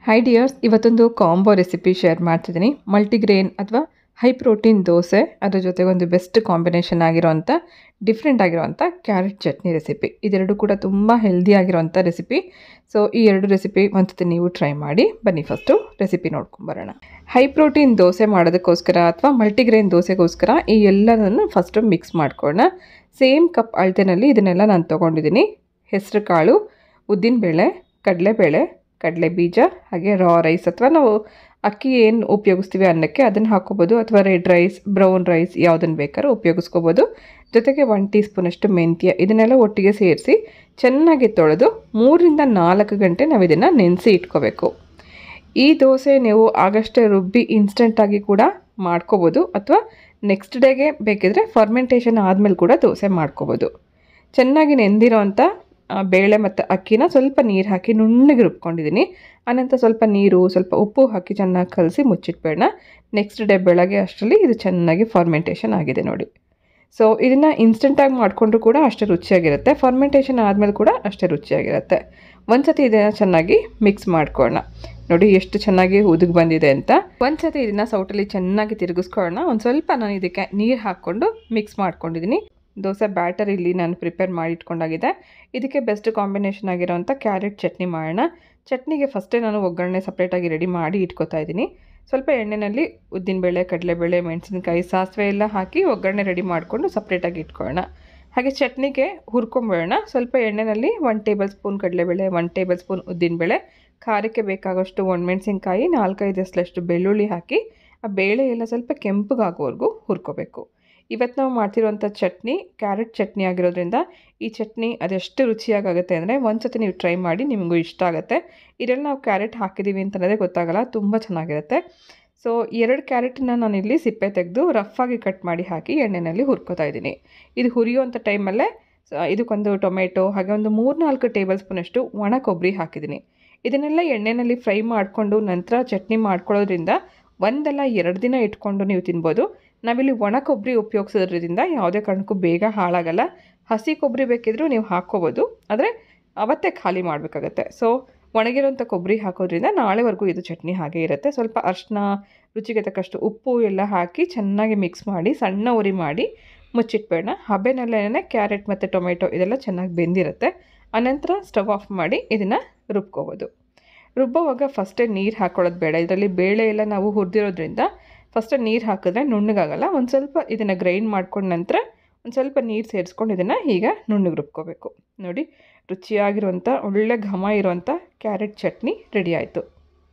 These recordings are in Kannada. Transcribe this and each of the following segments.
ಹಾಯ್ ಡಿಯರ್ಸ್ ಇವತ್ತೊಂದು ಕಾಂಬೋ ರೆಸಿಪಿ ಶೇರ್ ಮಾಡ್ತಿದ್ದೀನಿ ಮಲ್ಟಿಗ್ರೇನ್ ಅಥವಾ ಹೈ ಪ್ರೋಟೀನ್ ದೋಸೆ ಅದ್ರ ಜೊತೆಗೆ ಒಂದು ಬೆಸ್ಟ್ ಕಾಂಬಿನೇಷನ್ ಆಗಿರೋಂಥ ಡಿಫ್ರೆಂಟ್ ಆಗಿರೋಂಥ ಕ್ಯಾರೆಟ್ ಚಟ್ನಿ ರೆಸಿಪಿ ಇದೆರಡು ಕೂಡ ತುಂಬ ಹೆಲ್ದಿ ಆಗಿರೋಂಥ ರೆಸಿಪಿ ಸೊ ಈ ಎರಡು ರೆಸಿಪಿ ಒಂದ್ಸತಿ ನೀವು ಟ್ರೈ ಮಾಡಿ ಬನ್ನಿ ಫಸ್ಟು ರೆಸಿಪಿ ನೋಡ್ಕೊಂಬರೋಣ ಹೈ ಪ್ರೋಟೀನ್ ದೋಸೆ ಮಾಡೋದಕ್ಕೋಸ್ಕರ ಅಥವಾ ಮಲ್ಟಿಗ್ರೇನ್ ದೋಸೆಗೋಸ್ಕರ ಈ ಎಲ್ಲನೂ ಫಸ್ಟು ಮಿಕ್ಸ್ ಮಾಡ್ಕೊಳ್ಳೋಣ ಸೇಮ್ ಕಪ್ ಅಳತೆನಲ್ಲಿ ಇದನ್ನೆಲ್ಲ ನಾನು ತೊಗೊಂಡಿದ್ದೀನಿ ಹೆಸರು ಕಾಳು ಉದ್ದಿನಬೇಳೆ ಕಡಲೆಬೇಳೆ ಕಡಲೆ ಬೀಜ ಹಾಗೆ ರಾ ರೈಸ್ ಅಥವಾ ನಾವು ಅಕ್ಕಿ ಏನು ಉಪಯೋಗಿಸ್ತೀವಿ ಅನ್ನಕ್ಕೆ ಅದನ್ನು ಹಾಕೋಬೋದು ಅಥವಾ ರೆಡ್ ರೈಸ್ ಬ್ರೌನ್ ರೈಸ್ ಯಾವುದನ್ನು ಬೇಕಾದ್ರೂ ಉಪಯೋಗಿಸ್ಕೋಬೋದು ಜೊತೆಗೆ ಒನ್ ಟೀ ಸ್ಪೂನಷ್ಟು ಮೆಂತ್ಯ ಇದನ್ನೆಲ್ಲ ಒಟ್ಟಿಗೆ ಸೇರಿಸಿ ಚೆನ್ನಾಗಿ ತೊಳೆದು ಮೂರರಿಂದ ನಾಲ್ಕು ಗಂಟೆ ನಾವು ಇದನ್ನು ನೆನೆಸಿ ಇಟ್ಕೋಬೇಕು ಈ ದೋಸೆ ನೀವು ಆಗಷ್ಟೇ ರುಬ್ಬಿ ಇನ್ಸ್ಟೆಂಟಾಗಿ ಕೂಡ ಮಾಡ್ಕೋಬೋದು ಅಥವಾ ನೆಕ್ಸ್ಟ್ ಡೇಗೆ ಬೇಕಿದ್ರೆ ಫರ್ಮೆಂಟೇಷನ್ ಆದಮೇಲೆ ಕೂಡ ದೋಸೆ ಮಾಡ್ಕೋಬೋದು ಚೆನ್ನಾಗಿ ನೆಂದಿರೋಂಥ ಬೇಳೆ ಮತ್ತು ಅಕ್ಕಿನ ಸ್ವಲ್ಪ ನೀರು ಹಾಕಿ ನುಣ್ಣಗೆ ರುಬ್ಕೊಂಡಿದ್ದೀನಿ ಆನಂತರ ಸ್ವಲ್ಪ ನೀರು ಸ್ವಲ್ಪ ಉಪ್ಪು ಹಾಕಿ ಚೆನ್ನಾಗಿ ಕಲಸಿ ಮುಚ್ಚಿಟ್ಬೇಡ ನೆಕ್ಸ್ಟ್ ಡೇ ಬೆಳಗ್ಗೆ ಅಷ್ಟರಲ್ಲಿ ಇದು ಚೆನ್ನಾಗಿ ಫಾರ್ಮೆಂಟೇಷನ್ ಆಗಿದೆ ನೋಡಿ ಸೊ ಇದನ್ನು ಇನ್ಸ್ಟೆಂಟಾಗಿ ಮಾಡಿಕೊಂಡ್ರು ಕೂಡ ಅಷ್ಟೇ ರುಚಿಯಾಗಿರುತ್ತೆ ಫಾರ್ಮೆಂಟೇಷನ್ ಆದಮೇಲೆ ಕೂಡ ಅಷ್ಟೇ ರುಚಿಯಾಗಿರುತ್ತೆ ಒಂದು ಸತಿ ಇದನ್ನು ಚೆನ್ನಾಗಿ ಮಿಕ್ಸ್ ಮಾಡ್ಕೊಳ್ಳೋಣ ನೋಡಿ ಎಷ್ಟು ಚೆನ್ನಾಗಿ ಉದುಗ್ ಬಂದಿದೆ ಅಂತ ಒಂದು ಸತಿ ಇದನ್ನು ಸೌಟಲ್ಲಿ ಚೆನ್ನಾಗಿ ತಿರುಗಿಸ್ಕೊಳ್ಳೋಣ ಒಂದು ಸ್ವಲ್ಪ ನಾನು ಇದಕ್ಕೆ ನೀರು ಹಾಕ್ಕೊಂಡು ಮಿಕ್ಸ್ ಮಾಡ್ಕೊಂಡಿದ್ದೀನಿ ದೋಸೆ ಬ್ಯಾಟರ್ ಇಲ್ಲಿ ನಾನು ಪ್ರಿಪೇರ್ ಮಾಡಿ ಇಟ್ಕೊಂಡಾಗಿದೆ ಇದಕ್ಕೆ ಬೆಸ್ಟ್ ಕಾಂಬಿನೇಷನ್ ಆಗಿರೋಂಥ ಕ್ಯಾರೆಟ್ ಚಟ್ನಿ ಮಾಡೋಣ ಚಟ್ನಿಗೆ ಫಸ್ಟೇ ನಾನು ಒಗ್ಗರಣೆ ಸಪ್ರೇಟಾಗಿ ರೆಡಿ ಮಾಡಿ ಇಟ್ಕೊತಾ ಇದ್ದೀನಿ ಸ್ವಲ್ಪ ಎಣ್ಣೆಯಲ್ಲಿ ಉದ್ದಿನಬೇಳೆ ಕಡಲೆಬೇಳೆ ಮೆಣಸಿನಕಾಯಿ ಸಾಸಿವೆ ಎಲ್ಲ ಹಾಕಿ ಒಗ್ಗರಣೆ ರೆಡಿ ಮಾಡಿಕೊಂಡು ಸಪ್ರೇಟಾಗಿ ಇಟ್ಕೊಳ್ಳೋಣ ಹಾಗೆ ಚಟ್ನಿಗೆ ಹುರ್ಕೊಂಬೇಡೋಣ ಸ್ವಲ್ಪ ಎಣ್ಣೆಯಲ್ಲಿ ಒನ್ ಟೇಬಲ್ ಸ್ಪೂನ್ ಕಡಲೆಬೇಳೆ ಒನ್ ಟೇಬಲ್ ಸ್ಪೂನ್ ಉದ್ದಿನಬೇಳೆ ಖಾರಕ್ಕೆ ಬೇಕಾಗೋಷ್ಟು ಒಣಮೆಣಸಿನ್ಕಾಯಿ ನಾಲ್ಕೈದು ಎಸ್ಲಷ್ಟು ಬೆಳ್ಳುಳ್ಳಿ ಹಾಕಿ ಆ ಬೇಳೆ ಎಲ್ಲ ಸ್ವಲ್ಪ ಕೆಂಪಗಾಗೋವರೆಗೂ ಹುರ್ಕೋಬೇಕು ಇವತ್ತು ನಾವು ಮಾಡ್ತಿರೋಂಥ ಚಟ್ನಿ ಕ್ಯಾರೆಟ್ ಚಟ್ನಿ ಆಗಿರೋದ್ರಿಂದ ಈ ಚಟ್ನಿ ಅದೆಷ್ಟು ರುಚಿಯಾಗುತ್ತೆ ಅಂದರೆ ಒಂದು ಸತಿ ನೀವು ಟ್ರೈ ಮಾಡಿ ನಿಮಗೂ ಇಷ್ಟ ಆಗುತ್ತೆ ಇದರಲ್ಲಿ ನಾವು ಕ್ಯಾರೆಟ್ ಹಾಕಿದ್ದೀವಿ ಅಂತಲೇ ಗೊತ್ತಾಗಲ್ಲ ತುಂಬ ಚೆನ್ನಾಗಿರುತ್ತೆ ಸೊ ಎರಡು ಕ್ಯಾರೆಟನ್ನ ನಾನಿಲ್ಲಿ ಸಿಪ್ಪೆ ತೆಗೆದು ರಫಾಗಿ ಕಟ್ ಮಾಡಿ ಹಾಕಿ ಎಣ್ಣೆಯಲ್ಲಿ ಹುರ್ಕೋತಾ ಇದ್ದೀನಿ ಇದು ಹುರಿಯುವಂಥ ಟೈಮಲ್ಲೇ ಇದಕ್ಕೊಂದು ಟೊಮೆಟೊ ಹಾಗೆ ಒಂದು ಮೂರು ನಾಲ್ಕು ಟೇಬಲ್ ಸ್ಪೂನಷ್ಟು ಒಣ ಕೊಬ್ಬರಿ ಹಾಕಿದ್ದೀನಿ ಇದನ್ನೆಲ್ಲ ಎಣ್ಣೆಯಲ್ಲಿ ಫ್ರೈ ಮಾಡಿಕೊಂಡು ನಂತರ ಚಟ್ನಿ ಮಾಡ್ಕೊಳ್ಳೋದ್ರಿಂದ ಒಂದಲ್ಲ ಎರಡು ದಿನ ಇಟ್ಕೊಂಡು ನೀವು ತಿನ್ಬೋದು ನಾವಿಲ್ಲಿ ಒಣ ಕೊಬ್ಬರಿ ಉಪಯೋಗಿಸೋದ್ರಿಂದ ಯಾವುದೇ ಕಾರಣಕ್ಕೂ ಬೇಗ ಹಾಳಾಗಲ್ಲ ಹಸಿ ಕೊಬ್ಬರಿ ಬೇಕಿದ್ರೂ ನೀವು ಹಾಕ್ಕೋಬೋದು ಆದರೆ ಅವತ್ತೇ ಖಾಲಿ ಮಾಡಬೇಕಾಗತ್ತೆ ಸೊ ಒಣಗಿರೋಂಥ ಕೊಬ್ಬರಿ ಹಾಕೋದ್ರಿಂದ ನಾಳೆವರೆಗೂ ಇದು ಚಟ್ನಿ ಹಾಗೆ ಇರುತ್ತೆ ಸ್ವಲ್ಪ ಅರ್ಶಿನ ರುಚಿಗೆ ತಕ್ಕಷ್ಟು ಉಪ್ಪು ಎಲ್ಲ ಹಾಕಿ ಚೆನ್ನಾಗಿ ಮಿಕ್ಸ್ ಮಾಡಿ ಸಣ್ಣ ಉರಿ ಮಾಡಿ ಮುಚ್ಚಿಟ್ಬೇಡ ಹಬೆನಲ್ಲೇ ಕ್ಯಾರೆಟ್ ಮತ್ತು ಟೊಮೆಟೊ ಇದೆಲ್ಲ ಚೆನ್ನಾಗಿ ಬೆಂದಿರುತ್ತೆ ಆನಂತರ ಸ್ಟವ್ ಆಫ್ ಮಾಡಿ ಇದನ್ನು ರುಬ್ಕೋಬೋದು ರುಬ್ಬೋವಾಗ ಫಸ್ಟೇ ನೀರು ಹಾಕೊಳ್ಳೋದು ಬೇಡ ಇದರಲ್ಲಿ ಬೇಳೆ ಎಲ್ಲ ನಾವು ಹುರಿದಿರೋದ್ರಿಂದ ಫಸ್ಟ್ ನೀರು ಹಾಕಿದ್ರೆ ನುಣ್ಣಗಾಗಲ್ಲ ಒಂದು ಸ್ವಲ್ಪ ಇದನ್ನು ಗ್ರೈಂಡ್ ಮಾಡ್ಕೊಂಡ ನಂತರ ಒಂದು ಸ್ವಲ್ಪ ನೀರು ಸೇರಿಸ್ಕೊಂಡು ಇದನ್ನು ಈಗ ನುಣ್ಣಗೆ ರುಬ್ಕೋಬೇಕು ನೋಡಿ ರುಚಿಯಾಗಿರುವಂಥ ಒಳ್ಳೆ ಘಮ ಇರುವಂಥ ಕ್ಯಾರೆಟ್ ಚಟ್ನಿ ರೆಡಿ ಆಯಿತು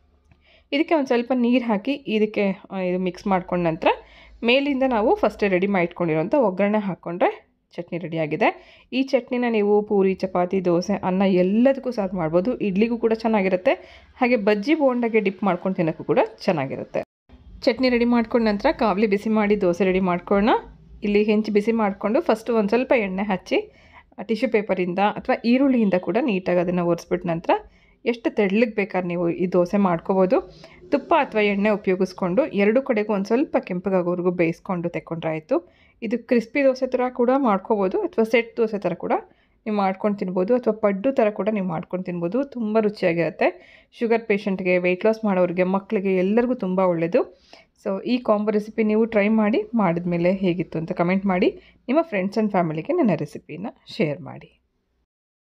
ಇದಕ್ಕೆ ಒಂದು ಸ್ವಲ್ಪ ನೀರು ಹಾಕಿ ಇದಕ್ಕೆ ಇದು ಮಿಕ್ಸ್ ಮಾಡ್ಕೊಂಡ ನಂತರ ಮೇಲಿಂದ ನಾವು ಫಸ್ಟೇ ರೆಡಿ ಮಾಡಿ ಇಟ್ಕೊಂಡಿರೋಂಥ ಒಗ್ಗರಣೆ ಹಾಕ್ಕೊಂಡ್ರೆ ಚಟ್ನಿ ರೆಡಿಯಾಗಿದೆ ಈ ಚಟ್ನಿನ ನೀವು ಪೂರಿ ಚಪಾತಿ ದೋಸೆ ಅನ್ನ ಎಲ್ಲದಕ್ಕೂ ಸರ್ವ್ ಮಾಡ್ಬೋದು ಇಡ್ಲಿಗೂ ಕೂಡ ಚೆನ್ನಾಗಿರುತ್ತೆ ಹಾಗೆ ಬಜ್ಜಿ ಬೋಂಡಾಗೆ ಡಿಪ್ ಮಾಡ್ಕೊಂಡು ತಿನ್ನೋಕ್ಕೂ ಕೂಡ ಚೆನ್ನಾಗಿರುತ್ತೆ ಚಟ್ನಿ ರೆಡಿ ಮಾಡ್ಕೊಂಡ ನಂತರ ಕಾವಲಿ ಬಿಸಿ ಮಾಡಿ ದೋಸೆ ರೆಡಿ ಮಾಡ್ಕೊಳ್ಳೋಣ ಇಲ್ಲಿ ಹೆಂಚು ಬಿಸಿ ಮಾಡಿಕೊಂಡು ಫಸ್ಟು ಒಂದು ಸ್ವಲ್ಪ ಎಣ್ಣೆ ಹಚ್ಚಿ ಟಿಶ್ಯೂ ಪೇಪರಿಂದ ಅಥವಾ ಈರುಳ್ಳಿಯಿಂದ ಕೂಡ ನೀಟಾಗಿ ಅದನ್ನು ಒರೆಸ್ಬಿಟ್ಟು ನಂತರ ಎಷ್ಟು ತೆಳ್ಳಗೆ ಬೇಕಾದ್ರೆ ನೀವು ಈ ದೋಸೆ ಮಾಡ್ಕೋಬೋದು ತುಪ್ಪ ಅಥವಾ ಎಣ್ಣೆ ಉಪಯೋಗಿಸ್ಕೊಂಡು ಎರಡು ಕಡೆಗೂ ಒಂದು ಸ್ವಲ್ಪ ಕೆಂಪಗಾಗೋವರೆಗೂ ಬೇಯಿಸ್ಕೊಂಡು ತೆಕ್ಕೊಂಡ್ರೆ ಆಯಿತು ಇದು ಕ್ರಿಸ್ಪಿ ದೋಸೆ ಥರ ಕೂಡ ಮಾಡ್ಕೋಬೋದು ಅಥವಾ ಸೆಟ್ ದೋಸೆ ಥರ ಕೂಡ ನೀವು ಮಾಡ್ಕೊಂಡು ತಿನ್ಬೋದು ಅಥವಾ ಪಡ್ಡು ಥರ ಕೂಡ ನೀವು ಮಾಡ್ಕೊಂಡು ತಿನ್ಬೋದು ತುಂಬ ರುಚಿಯಾಗಿರುತ್ತೆ ಶುಗರ್ ಪೇಷಂಟ್ಗೆ ವೆಯ್ಟ್ ಲಾಸ್ ಮಾಡೋರಿಗೆ ಮಕ್ಕಳಿಗೆ ಎಲ್ಲರಿಗೂ ತುಂಬ ಒಳ್ಳೆಯದು ಸೊ ಈ ಕಾಂಬೋ ರೆಸಿಪಿ ನೀವು ಟ್ರೈ ಮಾಡಿ ಮಾಡಿದ್ಮೇಲೆ ಹೇಗಿತ್ತು ಅಂತ ಕಮೆಂಟ್ ಮಾಡಿ ನಿಮ್ಮ ಫ್ರೆಂಡ್ಸ್ ಆ್ಯಂಡ್ ಫ್ಯಾಮಿಲಿಗೆ ನನ್ನ ರೆಸಿಪಿನ ಶೇರ್ ಮಾಡಿ